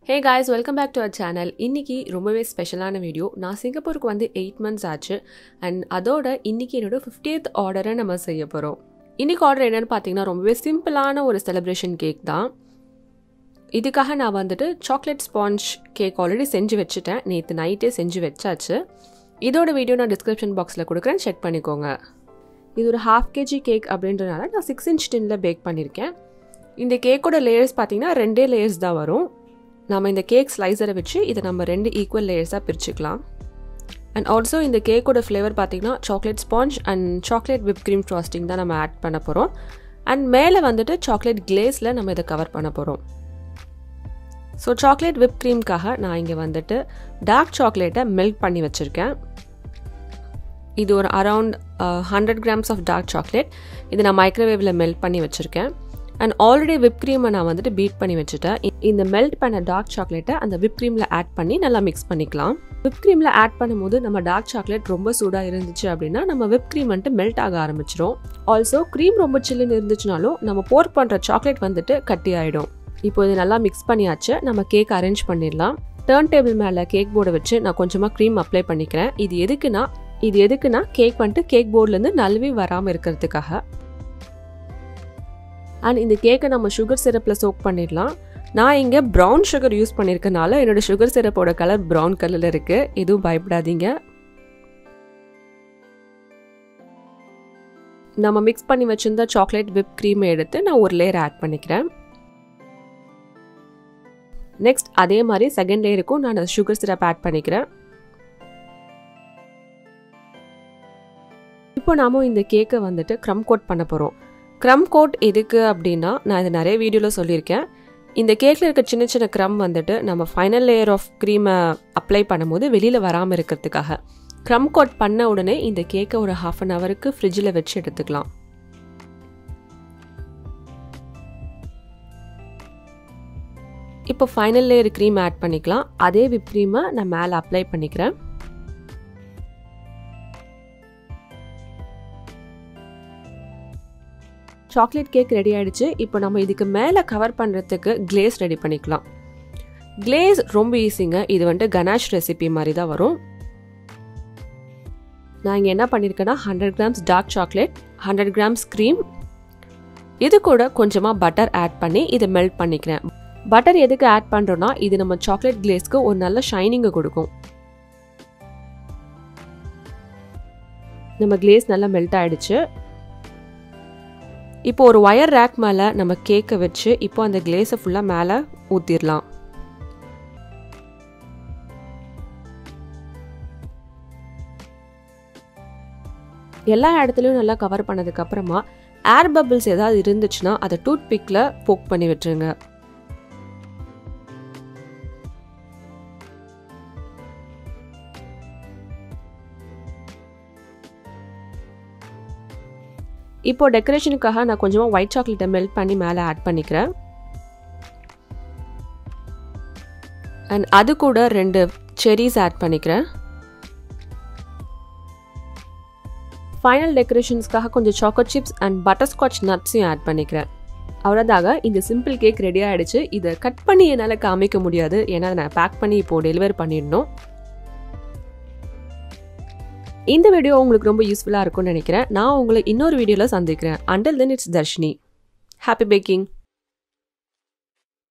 hey guys welcome back to our channel இன்றைக்கி ரொம்பவே ஸ்பெஷலான வீடியோ நான் சிங்கப்பூருக்கு வந்து எயிட் மந்த்ஸ் ஆச்சு அண்ட் அதோட இன்றைக்கி என்னோட ஃபிஃப்டியத் ஆர்டரை நம்ம செய்ய போகிறோம் இன்றைக்கி ஆர்டர் என்னென்னு பார்த்தீங்கன்னா ரொம்பவே சிம்பிளான ஒரு செலிப்ரேஷன் கேக் தான் இதுக்காக நான் வந்துட்டு சாக்லேட் ஸ்பாஞ்ச் கேக் ஆல்ரெடி செஞ்சு வச்சுட்டேன் நேற்று நைட்டே செஞ்சு வச்சாச்சு இதோட வீடியோ நான் டிஸ்கிரிப்ஷன் பாக்ஸில் கொடுக்குறேன் செக் பண்ணிக்கோங்க இது ஒரு ஹாஃப் கேஜி கேக் அப்படின்றனால நான் சிக்ஸ் இன்ச் டின்னில் பேக் பண்ணியிருக்கேன் இந்த கேக்கோட லேயர்ஸ் பார்த்தீங்கன்னா ரெண்டே லேயர்ஸ் தான் வரும் நம்ம இந்த கேக் ஸ்லைசரை வச்சு இதை நம்ம ரெண்டு ஈக்குவல் லேயர்ஸாக பிரிச்சுக்கலாம் அண்ட் ஆல்சோ இந்த கேக்கோட ஃப்ளேவர் பார்த்தீங்கன்னா chocolate sponge and chocolate whip cream frosting தான் நம்ம ஆட் பண்ண போகிறோம் அண்ட் மேலே வந்துட்டு சாக்லேட் கிளேஸில் நம்ம இதை கவர் பண்ண போகிறோம் ஸோ சாக்லேட் விப் க்ரீம்க்காக நான் இங்கே வந்துட்டு டார்க் சாக்லேட்டை மெல்ட் பண்ணி வச்சுருக்கேன் இது ஒரு around hundred grams of dark chocolate இது நான் மைக்ரோவேவில் மெல்ட் பண்ணி வச்சுருக்கேன் அண்ட் ஆல்ரெடி விப் க்ரீமை நான் வந்துட்டு பீட் பண்ணி வச்சுட்டேன் இந்த மெல்ட் பண்ண டார்க் சாக்லேட்டை அந்த விப் க்ரீமில் ஆட் பண்ணி நல்லா மிக்ஸ் பண்ணிக்கலாம் விப் க்ரீமில் ஆட் பண்ணும்போது நம்ம டார்க் சாக்லேட் ரொம்ப சூடாக இருந்துச்சு அப்படின்னா நம்ம விப் க்ரீம் வந்துட்டு மெல்ட் ஆக ஆரம்பிச்சிரும் ஆல்சோ க்ரீம் ரொம்ப சில்லுன்னு இருந்துச்சுனாலும் நம்ம போர் பண்ணுற சாக்லேட் வந்துட்டு கட்டி ஆகிடும் இப்போ இது நல்லா மிக்ஸ் பண்ணியாச்சு நம்ம கேக் அரேஞ்ச் பண்ணிடலாம் டேர்ன் டேபிள் மேலே கேக் போர்டை வச்சு நான் கொஞ்சமாக க்ரீம் அப்ளை பண்ணிக்கிறேன் இது எதுக்குன்னா இது எதுக்குன்னா கேக் வந்துட்டு கேக் போர்ட்லேருந்து நழுவி வராமல் இருக்கிறதுக்காக அண்ட் இந்த கேக்கை நம்ம சுகர் சிரப்பில் சோக் பண்ணிடலாம் நான் இங்கே ப்ரௌன் சுகர் யூஸ் பண்ணியிருக்கனால என்னோடய சுகர் சிரப்போட கலர் ப்ரௌன் கலரில் இருக்குது எதுவும் பயப்படாதீங்க நம்ம மிக்ஸ் பண்ணி வச்சுருந்த சாக்லேட் விப் க்ரீமை எடுத்து நான் ஒரு லேயர் ஆட் பண்ணிக்கிறேன் நெக்ஸ்ட் அதே மாதிரி செகண்ட் லேயருக்கும் நான் சுகர் சிரப் ஆட் பண்ணிக்கிறேன் இப்போ நாம இந்த கேக்கை வந்துட்டு க்ரம் கோட் பண்ண போகிறோம் க்ரம் கோட் எதுக்கு அப்படின்னா நான் இது நிறைய வீடியோவில் சொல்லியிருக்கேன் இந்த கேக்கில் இருக்க சின்ன சின்ன க்ரம் வந்துட்டு நம்ம ஃபைனல் லேயர் ஆஃப் க்ரீமை அப்ளை பண்ணும்போது வெளியில் வராமல் இருக்கிறதுக்காக க்ரம் கோட் பண்ண உடனே இந்த கேக்கை ஒரு ஹாஃப் அன் ஹவருக்கு ஃப்ரிட்ஜில் வச்சு எடுத்துக்கலாம் இப்போ ஃபைனல் லேயர் க்ரீம் ஆட் பண்ணிக்கலாம் அதே விப் க்ரீமை நான் மேலே அப்ளை பண்ணிக்கிறேன் சாக்லேட் கேக் ரெடி ஆகிடுச்சு இப்போ நம்ம இதுக்கு மேலே கவர் பண்ணுறதுக்கு கிளேஸ் ரெடி பண்ணிக்கலாம் கிளேஸ் ரொம்ப ஈஸிங்க இது வந்துட்டு கனாஷ் ரெசிபி மாதிரி தான் வரும் நான் இங்கே என்ன பண்ணியிருக்கேன்னா hundred grams dark chocolate hundred grams cream இது கூட கொஞ்சமாக பட்டர் ஆட் பண்ணி இதை மெல்ட் பண்ணிக்கிறேன் பட்டர் எதுக்கு ஆட் பண்ணுறோன்னா இது நம்ம சாக்லேட் கிளேஸ்க்கு ஒரு நல்ல ஷைனிங்கை கொடுக்கும் நம்ம கிளேஸ் நல்லா மெல்ட் ஆகிடுச்சு இப்போ ஒரு ஒயர் ரேக் மேலே நம்ம கேக்கை வச்சு இப்போ அந்த கிளேஸை ஃபுல்லாக மேலே ஊற்றிடலாம் எல்லா இடத்துலையும் நல்லா கவர் பண்ணதுக்கப்புறமா ஏர் பபிள்ஸ் ஏதாவது இருந்துச்சுன்னா அதை டூத் பிக்கில் போக் பண்ணி விட்டுருங்க இப்போ டெக்கரேஷனுக்காக நான் கொஞ்சமாக ஒயிட் சாக்லேட்டை மெல்ட் பண்ணி மேலே ஆட் பண்ணிக்கிறேன் அண்ட் அது கூட ரெண்டு செரிஸ் ஆட் பண்ணிக்கிறேன் ஃபைனல் டெக்கரேஷன்ஸ்க்காக கொஞ்சம் சாக்கோட் சிப்ஸ் அண்ட் பட்டர்ஸ்காட்ச் நட்ஸையும் ஆட் பண்ணிக்கிறேன் அவ்வளோதாக இந்த சிம்பிள் கேக் ரெடி ஆகிடுச்சு இதை கட் பண்ணி என்னால் காமிக்க முடியாது ஏன்னா நான் பேக் பண்ணி இப்போது டெலிவரி பண்ணிடணும் இந்த வீடியோ உங்களுக்கு ரொம்ப யூஸ்ஃபுல்லாக இருக்கும்னு நினைக்கிறேன் நான் உங்களை இன்னொரு வீடியோவில் சந்திக்கிறேன் until then it's Darshini happy packing